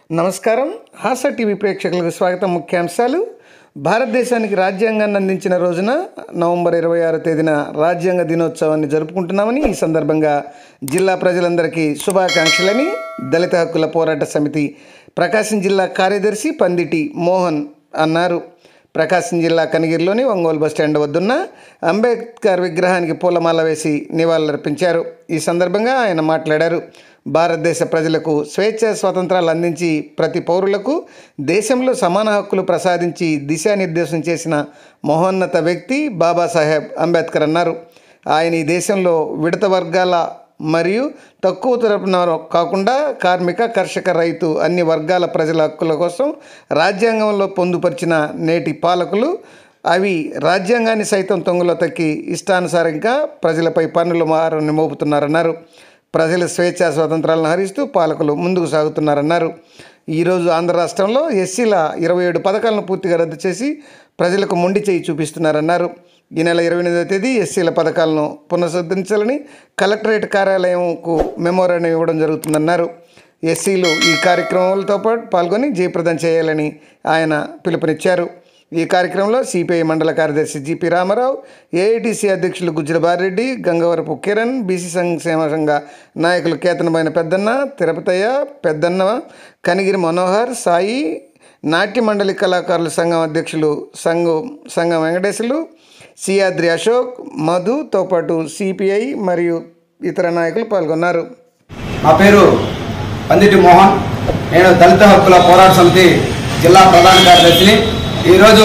నమస్కారం హాస టీవీ ప్రేక్షకులకు స్వాగతం ముఖ్యాంశాలు భారతదేశానికి రాజ్యాంగాన్ని అందించిన రోజున నవంబర్ ఇరవై ఆరో తేదీన రాజ్యాంగ దినోత్సవాన్ని జరుపుకుంటున్నామని ఈ సందర్భంగా జిల్లా ప్రజలందరికీ శుభాకాంక్షలని దళిత హక్కుల పోరాట సమితి ప్రకాశం జిల్లా కార్యదర్శి పందిటి మోహన్ అన్నారు ప్రకాశం జిల్లా కనిగిరిలోని ఒంగోలు బస్టాండ్ వద్దున్న అంబేద్కర్ విగ్రహానికి పూలమాల వేసి నివాళులర్పించారు ఈ సందర్భంగా ఆయన మాట్లాడారు భారతదేశ ప్రజలకు స్వేచ్ఛ స్వాతంత్రాలు అందించి ప్రతి పౌరులకు దేశంలో సమాన హక్కులు ప్రసాదించి దిశానిర్దేశం చేసిన మహోన్నత వ్యక్తి బాబాసాహెబ్ అంబేద్కర్ అన్నారు ఆయన ఈ దేశంలో విడత వర్గాల మరియు తక్కువ తరపున కాకుండా కార్మిక కర్షక రైతు అన్ని వర్గాల ప్రజల హక్కుల కోసం రాజ్యాంగంలో పొందుపరిచిన నేటి పాలకులు అవి రాజ్యాంగాన్ని సైతం తొంగలో తక్కి ఇష్టానుసారంగా ప్రజలపై పన్నుల మారని మోపుతున్నారన్నారు ప్రజల స్వేచ్ఛా స్వాతంత్రాలను హరిస్తూ పాలకులు ముందుకు సాగుతున్నారన్నారు ఈరోజు ఆంధ్ర రాష్ట్రంలో ఎస్సీల ఇరవై ఏడు పథకాలను పూర్తిగా రద్దు చేసి ప్రజలకు మొండి చేయి చూపిస్తున్నారన్నారు ఈ నెల ఇరవై ఎనిమిదవ తేదీ ఎస్సీల పథకాలను పునరుద్ధరించాలని కలెక్టరేట్ కార్యాలయంకు మెమోరాండం ఇవ్వడం జరుగుతుందన్నారు ఎస్సీలు ఈ కార్యక్రమాలతో పాటు పాల్గొని జయప్రదం చేయాలని ఆయన పిలుపునిచ్చారు ఈ కార్యక్రమంలో సిపిఐ మండల కార్యదర్శి జిపి రామారావు ఏఐటిసి అధ్యక్షులు గుజ్జరబారెడ్డి గంగవరపు కిరణ్ బీసీ సంక్షేమ సంఘ నాయకులు కేతనమైన పెద్దన్న తిరుపతయ్య పెద్దన్న కనిగిరి మనోహర్ సాయి నాట్య మండలి కళాకారుల సంఘం అధ్యక్షులు సంఘం సంఘం వెంకటేశులు సియాద్రి అశోక్ మధుతో పాటు సిపిఐ మరియు ఇతర నాయకులు పాల్గొన్నారు నా పేరు పందిటి మోహన్ నేను దళిత హక్కుల పోరాట సమితి జిల్లా ప్రధాన కార్యదర్శిని ఈరోజు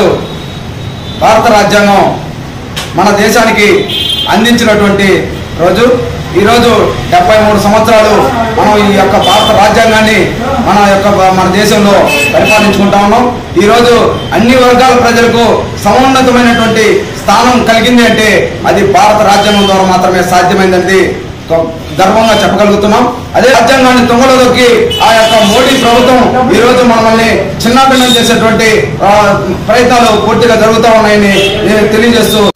భారత రాజ్యాంగం మన దేశానికి అందించినటువంటి రోజు ఈరోజు డెబ్బై మూడు సంవత్సరాలు మనం ఈ యొక్క భారత రాజ్యాంగాన్ని మన యొక్క మన దేశంలో పరిపాలించుకుంటా ఉన్నాం ఈరోజు అన్ని వర్గాల ప్రజలకు సమున్నతమైనటువంటి స్థానం కలిగింది అంటే అది భారత రాజ్యాంగం ద్వారా మాత్రమే సాధ్యమైందని గర్వంగా చెప్పగలుగుతున్నాం అదే రాజ్యాంగాన్ని తొంగలో దొక్కి ఆ యొక్క మోడీ ప్రభుత్వం ఈ రోజు మనల్ని చిన్నాభిన్నం చేసేటువంటి ఆ, ప్రయత్నాలు పూర్తిగా జరుగుతూ ఉన్నాయని నేను తెలియజేస్తూ